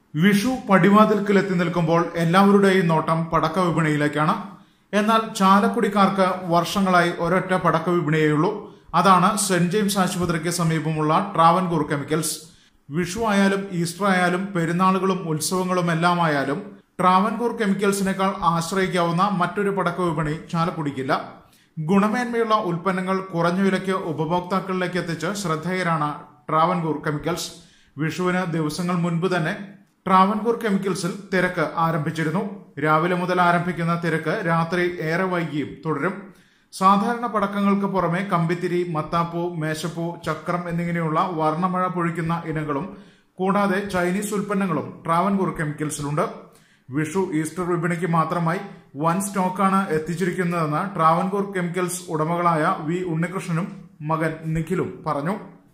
വിഷു പടിവാതിൽക്കിൽ എത്തി നിൽക്കുമ്പോൾ എല്ലാവരുടെയും നോട്ടം പടക്ക വിപണിയിലേക്കാണ് എന്നാൽ ചാലക്കുടിക്കാർക്ക് വർഷങ്ങളായി ഒരൊറ്റ പടക്ക വിപണിയേയുള്ളൂ അതാണ് സെന്റ് ജെയിംസ് ആശുപത്രിക്ക് സമീപമുള്ള ട്രാവൻകൂർ കെമിക്കൽസ് വിഷു ആയാലും ഈസ്റ്റർ ആയാലും പെരുന്നാളുകളും ഉത്സവങ്ങളും എല്ലാം ആയാലും ട്രാവൻകൂർ കെമിക്കൽസിനേക്കാൾ ആശ്രയിക്കാവുന്ന മറ്റൊരു പടക്ക വിപണി ചാലക്കുടിക്കില്ല ഗുണമേന്മയുള്ള ഉൽപ്പന്നങ്ങൾ കുറഞ്ഞ വിലയ്ക്ക് ഉപഭോക്താക്കളിലേക്ക് എത്തിച്ച് ശ്രദ്ധേയരാണ് ട്രാവൻകൂർ കെമിക്കൽസ് വിഷുവിന് ദിവസങ്ങൾ മുൻപ് തന്നെ ട്രാവൻകൂർ കെമിക്കൽസിൽ തിരക്ക് ആരംഭിച്ചിരുന്നു രാവിലെ മുതൽ ആരംഭിക്കുന്ന തിരക്ക് രാത്രി ഏറെ വൈകിയും തുടരും സാധാരണ പടക്കങ്ങൾക്ക് പുറമെ കമ്പിത്തിരി മത്താപ്പൂ മേശപ്പൂ ചക്രം എന്നിങ്ങനെയുള്ള വർണ്ണമഴ പൊഴിക്കുന്ന ഇനങ്ങളും കൂടാതെ ചൈനീസ് ഉൽപ്പന്നങ്ങളും ട്രാവൻകൂർ കെമിക്കൽസിലുണ്ട് വിഷു ഈസ്റ്റർ വിപണിക്ക് മാത്രമായി വൻ സ്റ്റോക്കാണ് എത്തിച്ചിരിക്കുന്നതെന്ന് ട്രാവൻകൂർ കെമിക്കൽസ് ഉടമകളായ വി ഉണ്ണികൃഷ്ണനും മകൻ നിഖിലും പറഞ്ഞു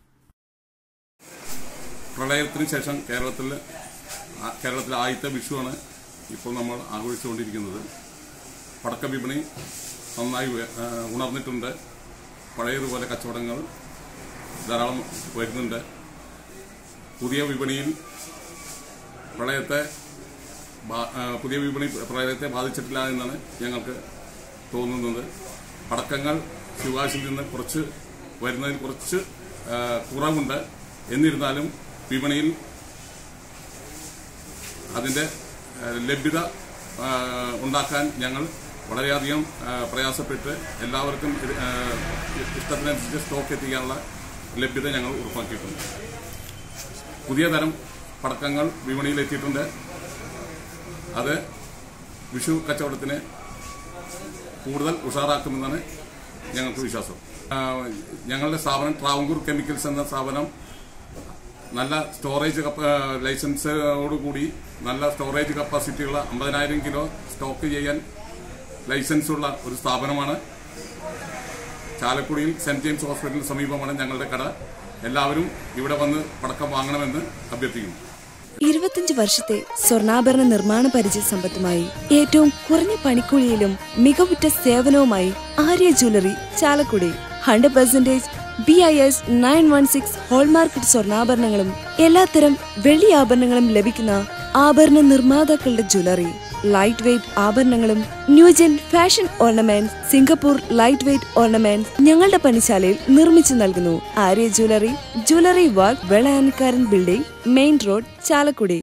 പ്രളയത്തിന് ശേഷം കേരളത്തിൽ കേരളത്തിലെ ആദ്യത്തെ വിഷുവാണ് ഇപ്പോൾ നമ്മൾ ആഘോഷിച്ചുകൊണ്ടിരിക്കുന്നത് പടക്ക വിപണി നന്നായി ഉയ- ആ, ഉണർന്നിട്ടുണ്ട് പഴയതുപോലെ കച്ചവടങ്ങൾ ധാരാളം വരുന്നുണ്ട് പുതിയ വിപണിയിൽ പ്രളയത്തെ ബാ- ആ, പുതിയ വിപണി പ്രളയത്തെ ബാധിച്ചിട്ടില്ല എന്നാണ് ഞങ്ങൾക്ക് തോന്നുന്നത് പടക്കങ്ങൾ ശിവാശിൽ നിന്ന് കുറച്ച് വരുന്നതിൽ കുറച്ച് ആ, കുറവുണ്ട് എന്നിരുന്നാലും വിപണിയിൽ അതിന്റെ ആ, ലഭ്യത ആ, ഉണ്ടാക്കാൻ ഞങ്ങൾ വളരെയധികം ആ, പ്രയാസപ്പെട്ട് എല്ലാവർക്കും ഇത്, ആ, ഇഷ്ടത്തിനനുസരിച്ച് സ്റ്റോക്ക് എത്തിക്കാനുള്ള ലഭ്യത ഞങ്ങൾ ഉറപ്പാക്കിയിട്ടുണ്ട് പുതിയ തരം പടക്കങ്ങൾ വിപണിയിൽ എത്തിയിട്ടുണ്ട് അത് വിഷു കച്ചവടത്തിന് കൂടുതൽ ഉഷാറാക്കുമെന്നാണ് ഞങ്ങൾക്ക് വിശ്വാസം ആ, ഞങ്ങളുടെ സ്ഥാപനം ട്രാവൻകൂർ കെമിക്കൽസ് എന്ന സ്ഥാപനം നല്ല സ്റ്റോറേജ് കപ്പ ലൈസൻസോടുകൂടി നല്ല സ്റ്റോറേജ് കപ്പാസിറ്റിയുള്ള അമ്പതിനായിരം കിലോ സ്റ്റോക്ക് ചെയ്യാൻ ലൈസൻസ് ഉള്ള ഒരു സ്ഥാപനമാണ് ചാലക്കുടിയിൽ സെന്റ് ജെയിംസ് ഹോസ്പിറ്റലിന് സമീപമാണ് ഞങ്ങളുടെ കട എല്ലാവരും ഇവിടെ വന്ന് പടക്കം വാങ്ങണമെന്ന് അഭ്യർത്ഥിക്കുന്നു ഇരുപത്തിയഞ്ച് വർഷത്തെ സ്വർണ്ണാഭരണ നിർമ്മാണ പരിചയ സമ്പത്തുമായി ഏറ്റവും കുറഞ്ഞ പണിക്കൂലിയിലും മികവുറ്റ സേവനവുമായി Arya jewellery Chalakudy hundred percentage B I S nine one six hallmarked സ്വർണ്ണാഭരണങ്ങളും എല്ലാത്തരം വെള്ളി ആഭരണങ്ങളും ലഭിക്കുന്ന ആഭരണ നിർമ്മാതാക്കളുടെ ജ്വല്ലറി ലൈറ്റ് വെയ്റ്റ് ആഭരണങ്ങളും new gen fashion ornament Singapore light weight ornament ഞങ്ങളുടെ പണിശാലയിൽ നിർമ്മിച്ചു നൽകുന്നു Arya jewellery jewellery work Velayanikkaran building main road Chalakudy